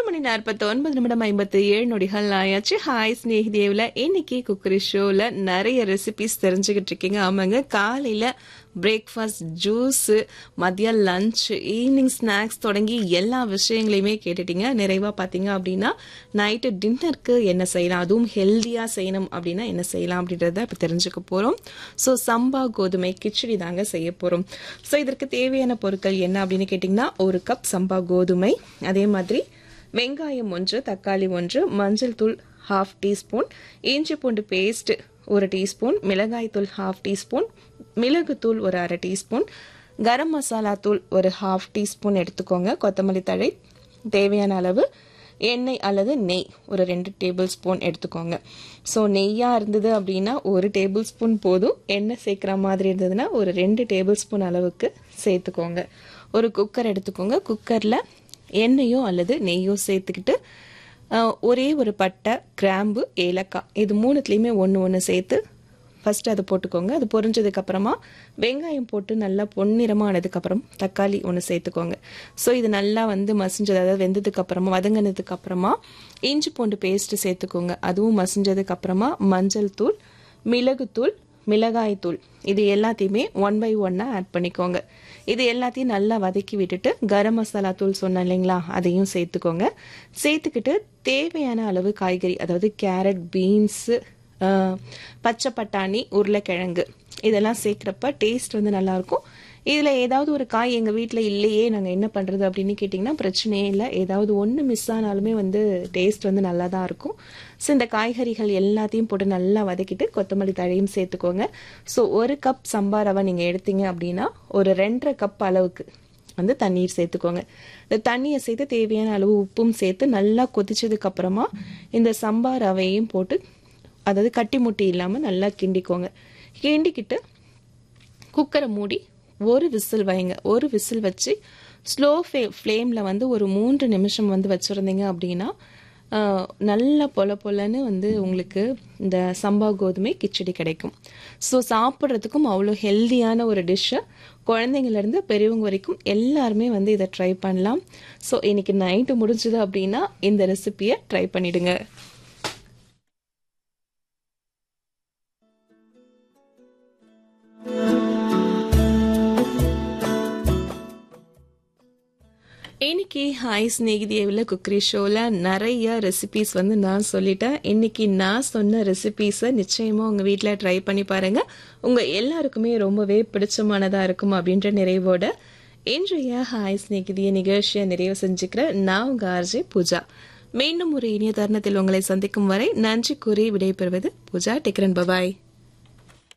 மணி நாற்பத்தி ஒன்பது நிமிடம் ஐம்பத்தி ஏழு நொடிகள் ஆயாச்சு ஹாய் ஸ்நேகிதேவில் இன்னைக்கு குக்கரி ஷோவில் நிறைய ரெசிபிஸ் தெரிஞ்சுக்கிட்டு இருக்கீங்க ஆமாங்க காலையில் பிரேக்ஃபாஸ்ட் ஜூஸு மதியம் லஞ்ச் ஈவினிங் ஸ்நாக்ஸ் தொடங்கி எல்லா விஷயங்களையுமே கேட்டுட்டீங்க நிறைவாக பார்த்தீங்க அப்படின்னா நைட்டு டின்னருக்கு என்ன செய்யலாம் அதுவும் ஹெல்த்தியாக செய்யணும் அப்படின்னா என்ன செய்யலாம் அப்படின்றத இப்போ தெரிஞ்சுக்க போகிறோம் ஸோ சம்பா கோதுமை கிச்சடி தாங்க செய்ய போகிறோம் ஸோ இதற்கு தேவையான பொருட்கள் என்ன அப்படின்னு கேட்டிங்கன்னா ஒரு கப் சம்பா கோதுமை அதே மாதிரி வெங்காயம் ஒன்று தக்காளி ஒன்று மஞ்சள் தூள் ஹாஃப் டீஸ்பூன் இஞ்சி பூண்டு பேஸ்ட் ஒரு டீஸ்பூன் மிளகாய் தூள் ஹாஃப் டீஸ்பூன் மிளகுத்தூள் ஒரு அரை டீஸ்பூன் கரம் மசாலா தூள் ஒரு ஹாஃப் டீஸ்பூன் எடுத்துக்கோங்க கொத்தமல்லி தழை தேவையான அளவு எண்ணெய் அல்லது நெய் ஒரு ரெண்டு டேபிள் ஸ்பூன் எடுத்துக்கோங்க ஸோ நெய்யாக இருந்தது அப்படின்னா ஒரு டேபிள் ஸ்பூன் போதும் எண்ணெய் சேர்க்குற மாதிரி இருந்ததுன்னா ஒரு ரெண்டு டேபிள் ஸ்பூன் அளவுக்கு சேர்த்துக்கோங்க ஒரு குக்கர் எடுத்துக்கோங்க குக்கரில் எண்ணெயோ அல்லது நெய்யோ சேர்த்துக்கிட்டு ஒரே ஒரு பட்டை கிராம்பு ஏலக்காய் இது மூணுத்துலேயுமே ஒன்று ஒன்று சேர்த்து ஃபஸ்ட்டு அதை போட்டுக்கோங்க அது பொரிஞ்சதுக்கப்புறமா வெங்காயம் போட்டு நல்லா பொன்னிறமாக ஆனதுக்கப்புறம் தக்காளி ஒன்று சேர்த்துக்கோங்க ஸோ இது நல்லா வந்து மசிஞ்சது அதாவது வெந்ததுக்கப்புறமா வதங்கினதுக்கப்புறமா இஞ்சி பூண்டு பேஸ்ட்டு சேர்த்துக்கோங்க அதுவும் மசிஞ்சதுக்கப்புறமா மஞ்சள் தூள் மிளகுத்தூள் மிளகாய் தூள் இது எல்லாத்தையுமே ஒன் பை ஒன்னாக ஆட் பண்ணிக்கோங்க இது எல்லாத்தையும் நல்லா வதக்கி விட்டுட்டு கரம் மசாலா தூள் சொன்னேன் இல்லைங்களா அதையும் சேர்த்துக்கோங்க சேர்த்துக்கிட்டு தேவையான அளவு காய்கறி அதாவது கேரட் பீன்ஸு பச்சை பட்டாணி உருளைக்கிழங்கு இதெல்லாம் சேர்க்குறப்ப டேஸ்ட் வந்து நல்லாயிருக்கும் இதில் ஏதாவது ஒரு காய் எங்கள் வீட்டில் இல்லையே நாங்கள் என்ன பண்ணுறது அப்படின்னு கேட்டிங்கன்னா பிரச்சனையே இல்லை ஏதாவது ஒன்று மிஸ் ஆனாலுமே வந்து டேஸ்ட் வந்து நல்லா தான் இருக்கும் ஸோ இந்த காய்கறிகள் எல்லாத்தையும் போட்டு நல்லா வதக்கிட்டு கொத்தமல்லி தழையும் சேர்த்துக்கோங்க ஸோ ஒரு கப் சம்பா ரவை நீங்கள் எடுத்தீங்க அப்படின்னா ஒரு ரெண்டரை கப் அளவுக்கு வந்து தண்ணீர் சேர்த்துக்கோங்க இந்த தண்ணியை சேர்த்து தேவையான அளவு உப்பும் சேர்த்து நல்லா கொதிச்சதுக்கு அப்புறமா இந்த சம்பா ரவையும் போட்டு அதாவது கட்டி முட்டி இல்லாமல் நல்லா கிண்டிக்கோங்க கிண்டிக்கிட்டு குக்கரை மூடி ஒரு விசில் வைங்க ஒரு விசில் வச்சு ஸ்லோ ஃபே ஃப்ளேமில் வந்து ஒரு மூன்று நிமிஷம் வந்து வச்சுருந்தீங்க அப்படின்னா நல்லா பொல பொலன்னு வந்து உங்களுக்கு இந்த சம்பா கோதுமை கிச்சடி கிடைக்கும் ஸோ சாப்பிட்றதுக்கும் அவ்வளோ ஹெல்த்தியான ஒரு டிஷ்ஷு குழந்தைங்கலேருந்து பெரியவங்க வரைக்கும் எல்லாருமே வந்து இதை ட்ரை பண்ணலாம் ஸோ இன்னைக்கு நைட்டு முடிஞ்சுது அப்படின்னா இந்த ரெசிப்பியை ட்ரை பண்ணிடுங்க இன்னைக்கு ஹாய் ஸ்நேகிதியவில் குக்கரி ஷோவில் நிறைய ரெசிபீஸ் வந்து நான் சொல்லிட்டேன் இன்னைக்கு நான் சொன்ன ரெசிபீஸை நிச்சயமாக உங்கள் வீட்டில் ட்ரை பண்ணி பாருங்கள் உங்கள் எல்லாருக்குமே ரொம்பவே பிடிச்சமானதாக இருக்கும் அப்படின்ற நிறைவோட இன்றைய ஹாய் ஸ்நேகிதிய நிகழ்ச்சியை நிறைவு செஞ்சுக்கிற நான் உங்கள் ஆர்ஜே பூஜா மீண்டும் ஒரு இனிய தருணத்தில் உங்களை சந்திக்கும் வரை நன்றி கூறி விடைபெறுவது பூஜா டெக்ரன் பபாய்